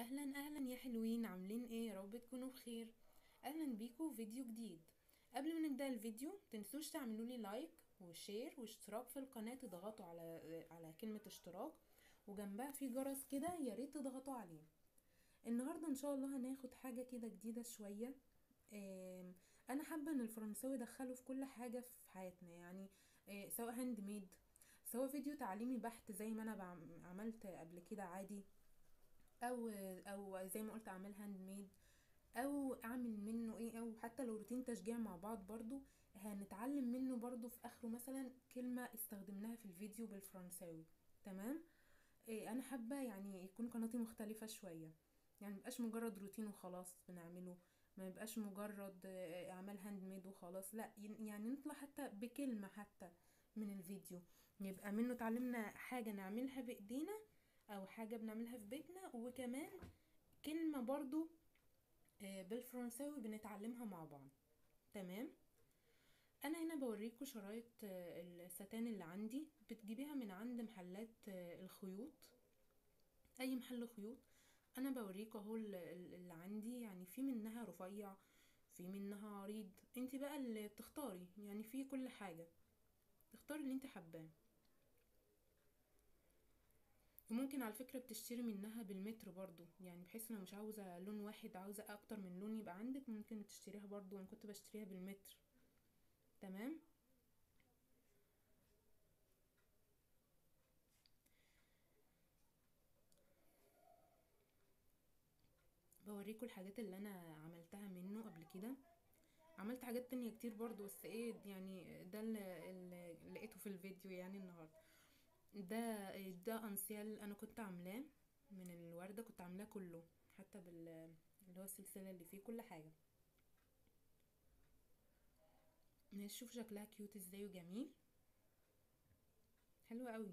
اهلا اهلا يا حلوين عاملين ايه يا رب تكونوا بخير اهلا بيكم في فيديو جديد قبل ما نبدا الفيديو متنسوش تعملوا لي لايك وشير واشتراك في القناه تضغطوا على على كلمه اشتراك وجنبها في جرس كده يا ريت تضغطوا عليه النهارده ان شاء الله هناخد حاجه كده جديده شويه آم، انا حابه ان الفرنساوي ادخله في كل حاجه في حياتنا يعني آه، سواء هاند ميد سواء فيديو تعليمي بحت زي ما انا بعم- عملت قبل كده عادي او او زي ما قلت اعمل هاند ميد او اعمل منه ايه او حتى لو روتين تشجيع مع بعض برضو هنتعلم منه برضو في اخره مثلا كلمة استخدمناها في الفيديو بالفرنساوي تمام إيه انا حابة يعني يكون قناتي مختلفة شوية يعني ميبقاش مجرد روتين وخلاص بنعمله ما يبقاش مجرد آه، اعمال هاند ميد وخلاص لا ين- يعني نطلع حتى بكلمة حتى من الفيديو يبقى منه اتعلمنا حاجة نعملها بايدينا او حاجة بنعملها في بيتنا وكمان كلمة برضو آه، بالفرنساوي بنتعلمها مع بعض تمام انا هنا بوريكم شرايط آه، الستان اللي عندي بتجيبيها من عند محلات آه، الخيوط اي محل خيوط انا بوريكم اهو ال- ال- اللي عندي يعني في منها رفيع في منها عريض انت بقى اللي بتختاري يعني في كل حاجة تختاري اللي انت حباه وممكن على فكرة بتشتري منها بالمتر برضو يعني بحيث لو مش عاوزة لون واحد عاوزة اكتر من لون يبقى عندك ممكن تشتريها برضو انا كنت بشتريها بالمتر تمام بوريكم الحاجات اللي انا عملتها منه قبل كده عملت حاجات تانية كتير برضو بس ايه يعني ده اللي, اللي لقيته في الفيديو يعني النهاردة ده ده انسيال انا كنت عاملاه من الوردة كنت عاملاه كله حتى بال اللي هو السلسلة اللي فيه كل حاجة نشوف شكلها كيوت ازاي وجميل حلوة قوي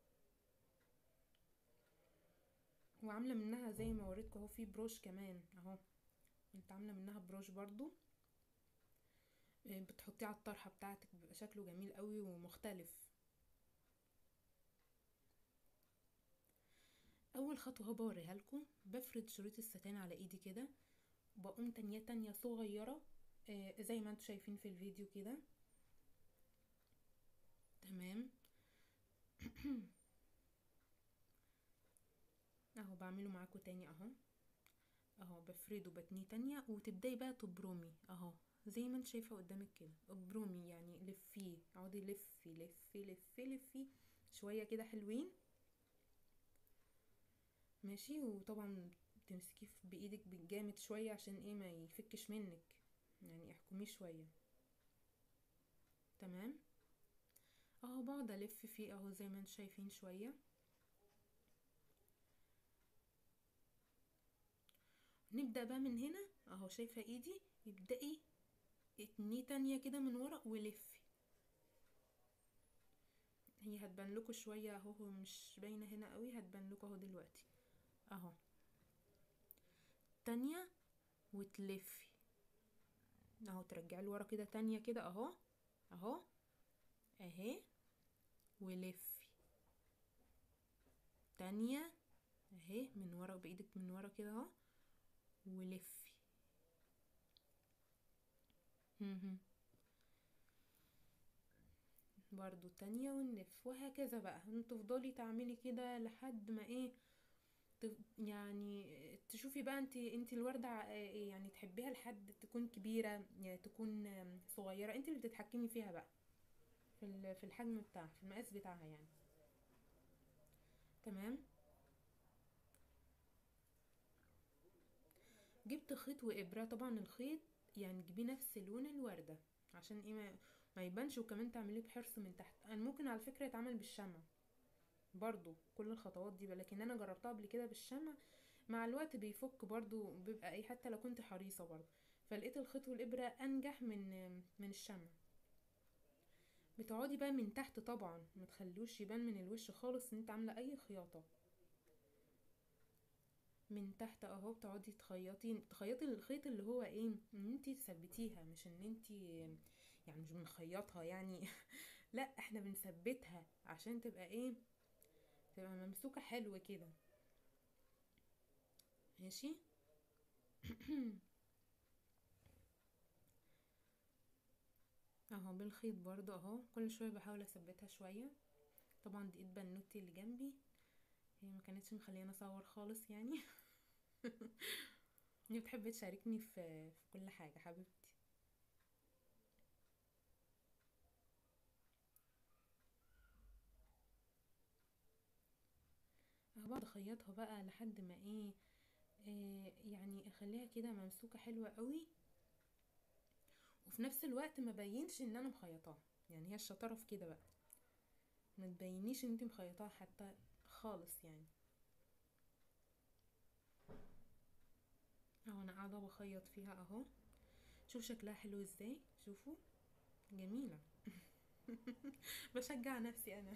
وعاملة منها زي ما وريتكم اهو في بروش كمان اهو انت عاملة منها بروش برضو إيه، بتحطيه على الطرحة بتاعتك بيبقى شكله جميل قوي ومختلف اول خطوة اهو بوريها لكم بفرد شريط الستان على ايدي كده بقوم تانية تانية صغيرة آه، زي ما انتوا شايفين في الفيديو كده تمام اهو بعمله معاكم تاني اهو اهو بفرده بتنيه تانية وتبداي بقى تبرمي اهو زي ما انت شايفه قدامك كده ابرمي يعني لفيه اقعدي لفي لفي لفي لفي شويه كده حلوين ماشي وطبعا تمسكيه في- بايدك بالجامد شويه عشان ايه ما يفكش منك يعني احكميه شويه تمام اهو بقعد الف فيه اهو زي ما انتم شايفين شويه نبدأ بقى من هنا اهو شايفة ايدي ابدأي اتنيه تانية كده من ورا ولفي هي هتبان لكم شوية اهو هو مش باينة هنا قوي هتبان لكم اهو دلوقتي اهو تانية وتلفي اهو ترجعي لورا كده تانية كده اهو اهو اهي ولفي تانية اهي من ورا بايدك من ورا كده اهو ولفي مهم. برضو تانية ونلف وهكذا بقى تفضلي تعملي كده لحد ما ايه تف- يعني تشوفي بقى انت انت الوردة ع- يعني تحبيها لحد تكون كبيرة يعني تكون صغيرة انت اللي بتتحكمي فيها بقى في ال- في الحجم بتاعها في المقاس بتاعها يعني تمام جبت خيط وابره طبعا الخيط يعني تجيبيه نفس لون الورده عشان ايه ما, ما يبانش وكمان تعمليه بحرص من تحت انا ممكن على فكره يتعمل بالشمع برضو كل الخطوات دي بقى لكن انا جربتها قبل كده بالشمع مع الوقت بيفك برضو بيبقى ايه حتى لو كنت حريصه برضو فلقيت الخيط والابره انجح من من الشمع بتقعدي بقى من تحت طبعا ما تخلوش يبان من الوش خالص ان انت عامله اي خياطه من تحت اهو بتقعدي تخيطي تخيطي الخيط اللي هو ايه ان انتي تثبتيها مش ان انتي يعني مش بنخيطها يعني لا احنا بنثبتها عشان تبقى ايه تبقى ممسوكة حلو كده ماشي اهو بالخيط برضو اهو كل شويه بحاول اثبتها شويه طبعا دي ايد بنوتي اللي جنبي هي ما كانتش مخلياني اصور خالص يعني هي بتحب تشاركني في في كل حاجه حبيبتي اهو بقعد اخيطها بقى لحد ما ايه, إيه يعني اخليها كده ممسوكه حلوه قوي وفي نفس الوقت ما بينش ان انا مخيطاها يعني هي الشطاره في كده بقى ما تبينيش ان انت مخيطاها حتى خالص يعني اهو انا قاعده بخيط فيها اهو شوف شكلها حلو ازاي شوفوا جميله بشجع نفسي انا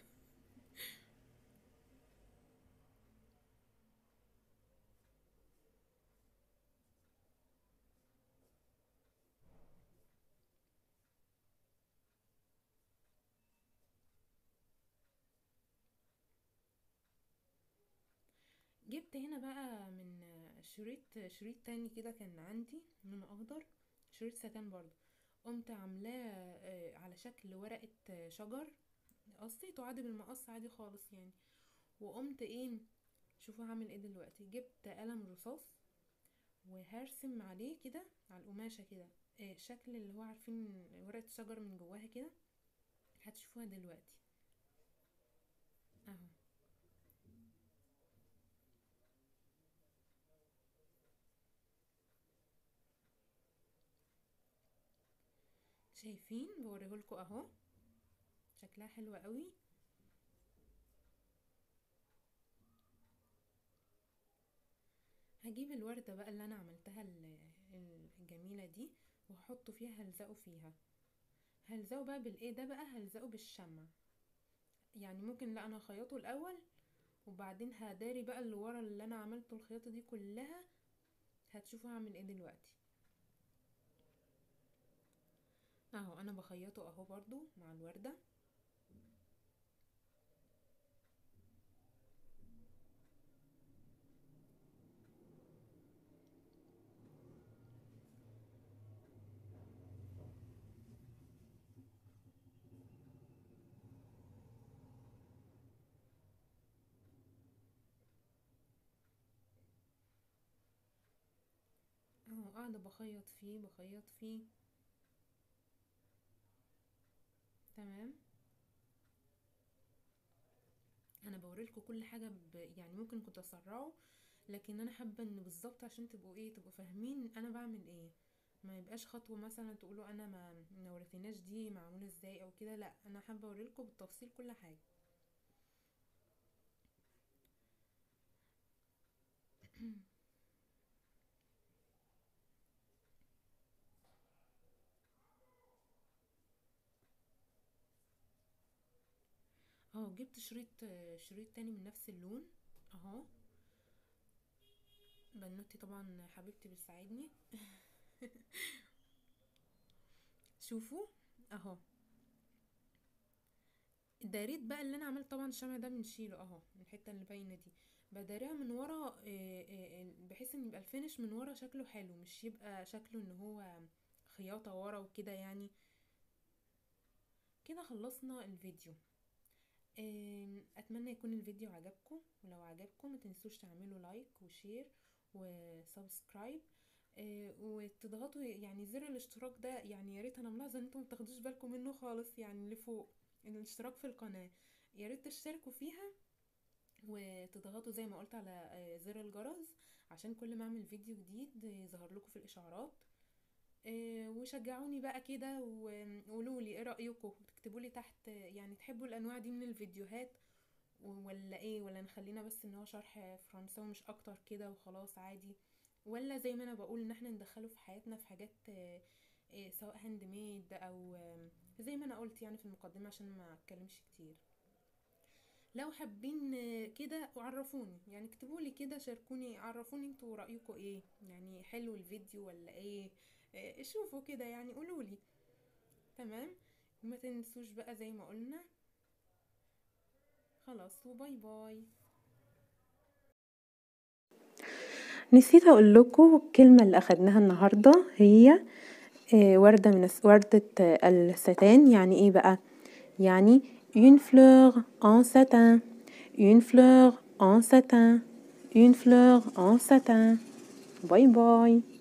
جبت هنا بقى من شريط شريط تاني كده كان عندي لونه اخضر شريط ستان برضو قمت عاملاه آه، على شكل ورقة آه، شجر قصيته عادي بالمقص عادي خالص يعني وقمت ايه شوفوا هعمل ايه دلوقتي جبت قلم رصاص وهرسم عليه كده على القماشة كده آه، شكل اللي هو عارفين ورقة الشجر من جواها كده هتشوفوها دلوقتي اهو شايفين بوريهولكوا اهو شكلها حلو قوي هجيب الوردة بقى اللي انا عملتها ال- الجميلة دي وهحطه فيها هلزقه فيها هلزقه بقى بالايه ده بقى هلزقه بالشمع يعني ممكن لا انا هخيطه الاول وبعدين هداري بقى اللي ورا اللي انا عملته الخياطة دي كلها هتشوفوا هعمل ايه دلوقتي اهو انا بخيطه اهو برضو مع الوردة اهو قاعدة بخيط فيه بخيط فيه تمام انا بوريلكوا كل حاجة ب... يعني ممكن كنت اسرعه لكن انا حابة ان بالظبط عشان تبقوا ايه تبقوا فاهمين انا بعمل ايه ما يبقاش خطوة مثلا تقولوا انا ما ما وريتناش دي معمولة ازاي او كده لا انا حابة اوريلكوا بالتفصيل كل حاجة اهو جبت شريط شريط تاني من نفس اللون اهو بنوتي طبعا حبيبتي بتساعدني شوفوا اهو داريت بقى اللي انا عملت طبعا الشمع ده بنشيله اهو الحته اللي باينه دي بداريها من ورا آه، آه، آه، بحيث ان يبقى الفينش من ورا شكله حلو مش يبقى شكله ان هو خياطه ورا وكده يعني كده خلصنا الفيديو آم، اتمنى يكون الفيديو عجبكم ولو عجبكم ما تنسوش تعملوا لايك وشير وسبسكرايب آه، وتضغطوا يعني زر الاشتراك ده يعني يا ريت انا ملاحظه ان انتم ما بتاخدوش بالكم منه خالص يعني اللي فوق الاشتراك في القناه يا ريت تشتركوا فيها وتضغطوا زي ما قلت على آه، زر الجرس عشان كل ما اعمل فيديو جديد يظهر لكم في الاشعارات آه، وشجعوني بقى كده وقولوا لي ايه رايكم تكتبوا لي تحت آه، يعني تحبوا الانواع دي من الفيديوهات و- ولا ايه ولا نخلينا بس ان هو شرح فرنساوي مش اكتر كده وخلاص عادي ولا زي ما انا بقول ان احنا ندخله في حياتنا في حاجات آه، آه، سواء هاند ميد او آم، زي ما انا قلت يعني في المقدمه عشان ما اتكلمش كتير لو حابين آه، كده عرفوني يعني اكتبوا لي كده شاركوني عرفوني انتوا رايكم ايه يعني حلو الفيديو ولا ايه آه، شوفوا كده يعني قولوا لي تمام وما تنسوش بقى زي ما قلنا خلاص وباي باي نسيت اقول لكم الكلمة اللي اخدناها النهاردة هي وردة من وردة الستان يعني ايه بقى يعني une fleur en satin une fleur en satin une fleur en satin باي باي